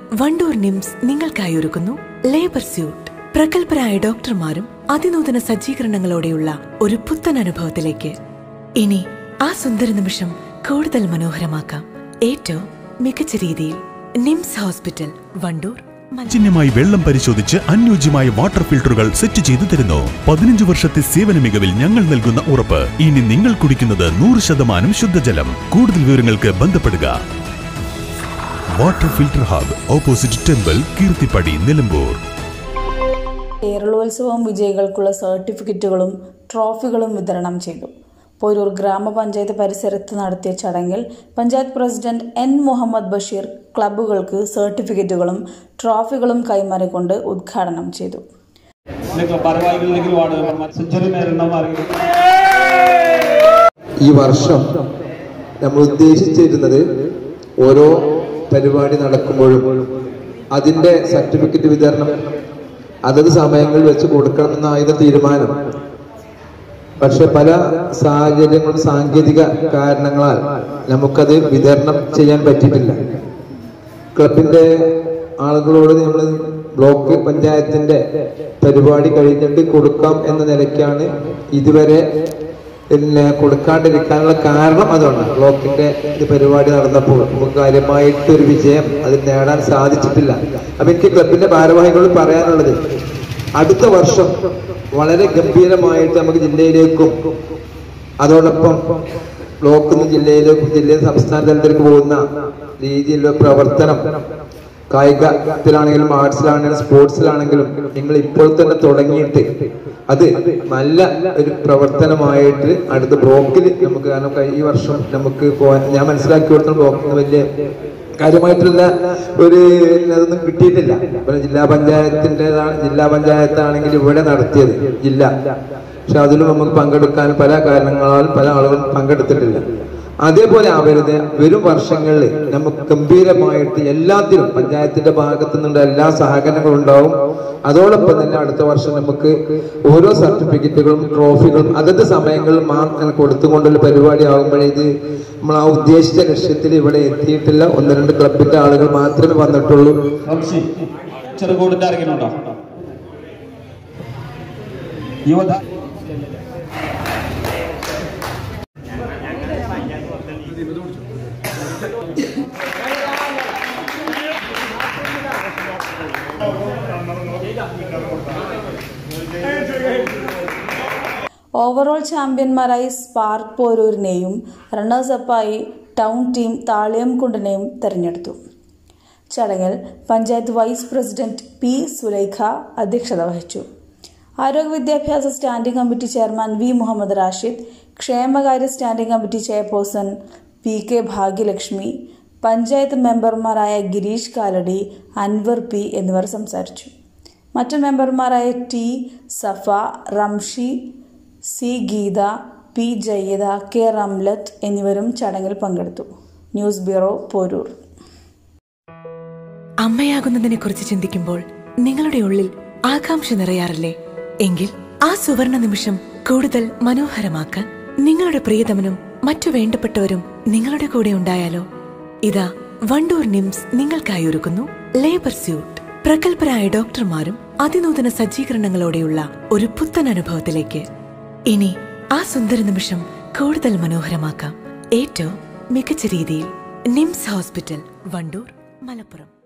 Wandoor nymphs നിങ്ങൾക്കായി ഒരുക്കുന്നു labour suit പ്രഗത്ഭരായ ഡോക്ടർമാരും അതിനൂതന സജ്ജീകരണങ്ങളോടെയുള്ള ഒരു പുത്തൻ അനുഭവത്തിലേക്ക് ഇനി ആ സുന്ദര നിമിഷം കൂടുതൽ മനോഹരമാക്കാം ഏറ്റവും മികച്ച രീതിയിൽ നിംസ് ഹോസ്പിറ്റൽ വണ്ടൂർ മല- സൗജന്യമായി വെള്ളം പരിശോധിച്ച് അനുയോജ്യമായ വാട്ടർ ഫിൽട്ടറുകൾ സെറ്റ് ചെയ്തു തരുന്നു പതിനഞ്ച് വർഷത്തെ സേവന മികവിൽ ഞങ്ങൾ നൽകുന്ന ഉറപ്പ് ഇനി നിങ്ങൾ കുടിക്കുന്നത് നൂറ് ശതമാനം ശുദ്ധജലം കൂടുതൽ വിവരങ്ങൾക്ക് ബന്ധപ്പെടുക water filter hub opposite temple Keerthippadi Nilambur Keralolsavam വിജയികൾക്കുള്ള സർട്ടിഫിക്കറ്റുകളും ട്രോഫികളും വിതരണം ചെയ്തു പോരൂർ ഗ്രാമപഞ്ചായത്ത് പരിസരത്ത് നടത്തിയ ചടങ്ങിൽ പഞ്ചായത്ത് പ്രസിഡന്റ് എൻ മുഹമ്മദ് ബഷീർ ക്ലബ്ബുകൾക്ക് സർട്ടിഫിക്കറ്റുകളും ട്രോഫികളും കൈമാറിക്കൊണ്ട് ഉദ്ഘാടനം ചെയ്തു ഇതിന്റെ ഭാരവാഹികളിലേക്ക് ഒരുപാട് സെഞ്ചുറി നേരിടുന്ന ആരെങ്കിലും ഈ വർഷം നമ്മൾ ഉദ്ദേശിച്ചിരുന്നത് ഓരോ പരിപാടി നടക്കുമ്പോഴും അതിന്റെ സർട്ടിഫിക്കറ്റ് വിതരണം അതത് സമയങ്ങളിൽ വെച്ച് കൊടുക്കണമെന്നായിരുന്നു തീരുമാനം പക്ഷെ പല സാഹചര്യങ്ങളും സാങ്കേതിക കാരണങ്ങളാൽ നമുക്കത് വിതരണം ചെയ്യാൻ പറ്റിയിട്ടില്ല ക്ലബിന്റെ ആളുകളോട് നമ്മൾ ബ്ലോക്ക് പഞ്ചായത്തിന്റെ പരിപാടി കഴിഞ്ഞിട്ട് കൊടുക്കാം എന്ന നിലയ്ക്കാണ് ഇതുവരെ പിന്നെ കൊടുക്കാണ്ടിരിക്കാനുള്ള കാരണം അതുകൊണ്ട് ബ്ലോക്കിന്റെ ഇത് പരിപാടി നടന്നപ്പോൾ നമുക്ക് കാര്യമായിട്ട് ഒരു വിജയം അതിൽ നേടാൻ സാധിച്ചിട്ടില്ല അപ്പൊ എനിക്ക് ക്ലബിന്റെ ഭാരവാഹികളോട് പറയാനുള്ളത് അടുത്ത വർഷം വളരെ ഗംഭീരമായിട്ട് നമുക്ക് ജില്ലയിലേക്കും അതോടൊപ്പം ബ്ലോക്കിൽ നിന്ന് ജില്ലയിലേക്കും ജില്ലയിൽ സംസ്ഥാന തലത്തിലേക്ക് പോകുന്ന രീതിയിലുള്ള പ്രവർത്തനം കായികത്തിലാണെങ്കിലും ആർട്സിലാണെങ്കിലും സ്പോർട്സിലാണെങ്കിലും നിങ്ങൾ ഇപ്പോൾ തന്നെ തുടങ്ങിയിട്ട് അത് നല്ല ഒരു പ്രവർത്തനമായിട്ട് അടുത്ത ബ്ലോക്കിൽ നമുക്ക് കാരണം കഴി- ഈ വർഷം നമുക്ക് പോകാൻ ഞാൻ മനസ്സിലാക്കി കൊടുത്ത ബ്ലോക്കിന് വലിയ കാര്യമായിട്ടുള്ള ഒരു അതൊന്നും കിട്ടിയിട്ടില്ല ഇപ്പൊ ജില്ലാ പഞ്ചായത്തിൻ്റെതാണ് ജില്ലാ പഞ്ചായത്താണെങ്കിൽ ഇവിടെ നടത്തിയത് ജില്ല പക്ഷെ അതിലും നമുക്ക് പങ്കെടുക്കാൻ പല കാരണങ്ങളാൽ പല ആളുകളും പങ്കെടുത്തിട്ടില്ല അതേപോലെ ആവരുത് വരും വർഷങ്ങളിൽ നമുക്ക് ഗംഭീരമായിട്ട് എല്ലാത്തിനും പഞ്ചായത്തിന്റെ ഭാഗത്തു നിന്നുള്ള എല്ലാ സഹകരണങ്ങളും ഉണ്ടാവും അതോടൊപ്പം തന്നെ അടുത്ത വർഷം നമുക്ക് ഓരോ സർട്ടിഫിക്കറ്റുകളും ട്രോഫികളും അതത് സമയങ്ങളിൽ മാത്രം കൊടുത്തുകൊണ്ടുള്ള പരിപാടി ആകുമ്പോഴേ ഇത് നമ്മൾ ആ ഉദ്ദേശിച്ച ലക്ഷ്യത്തിൽ ഇവിടെ എത്തിയിട്ടില്ല ഒന്ന് രണ്ട് ക്ലബിന്റെ ആളുകൾ മാത്രമേ വന്നിട്ടുള്ളൂ റംഷി ചെറുകോടിന്റെ ആരെങ്കിലും ഉണ്ടോ യുവത ഓവറോൾ ചാമ്പ്യന്മാരായി സ്പാർക്ക് പോരൂരിനെയും റണ്ണേഴ്സപ്പായി ടൗൺ ടീം താളിയംകുണ്ടിനെയും തെരഞ്ഞെടുത്തു ചടങ്ങിൽ panchayat vice president P Sulaikha അധ്യക്ഷത വഹിച്ചു ആരോഗ്യ വിദ്യാഭ്യാസ standing committee chairman V Muhammad Rashid ക്ഷേമകാര്യ standing committee chairperson P K Bhagyalakshmi panchayat മെമ്പർമാരായ ഗിരീഷ് കാലടി അൻവർ പി എന്നിവർ സംസാരിച്ചു മറ്റു മെമ്പർമാരായ T Safa Ramshi C Geetha P Jayatha K Ramlath എന്നിവരും ചടങ്ങിൽ പങ്കെടുത്തു ന്യൂസ് ബ്യൂറോ പോരൂർ അമ്മയാകുന്നതിനെ കുറിച്ച് ചിന്തിക്കുമ്പോൾ നിങ്ങളുടെ ഉള്ളിൽ ആകാംക്ഷ നിറയാറില്ലേ എങ്കിൽ ആ സുവർണ നിമിഷം കൂടുതൽ മനോഹരമാക്കാൻ നിങ്ങളുടെ പ്രിയതമനും മറ്റു വേണ്ടപ്പെട്ടവരും നിങ്ങളുടെ കൂടെ ഉണ്ടായാലോ ഇതാ വണ്ടൂർ നിംസ് നിങ്ങൾക്കായി ഒരുക്കുന്നു ലേബർ സ്യൂട്ട് പ്രഗത്ഭരായ ഡോക്ടർമാരും അതിനൂതന സജ്ജീകരണങ്ങളോടെയുള്ള ഒരു പുത്തൻ അനുഭവത്തിലേക്ക് ഇനി ആ സുന്ദര നിമിഷം കൂടുതൽ മനോഹരമാക്കാം ഏറ്റവും മികച്ച രീതിയിൽ നിംസ് ഹോസ്പിറ്റൽ വണ്ടൂർ മലപ്പുറം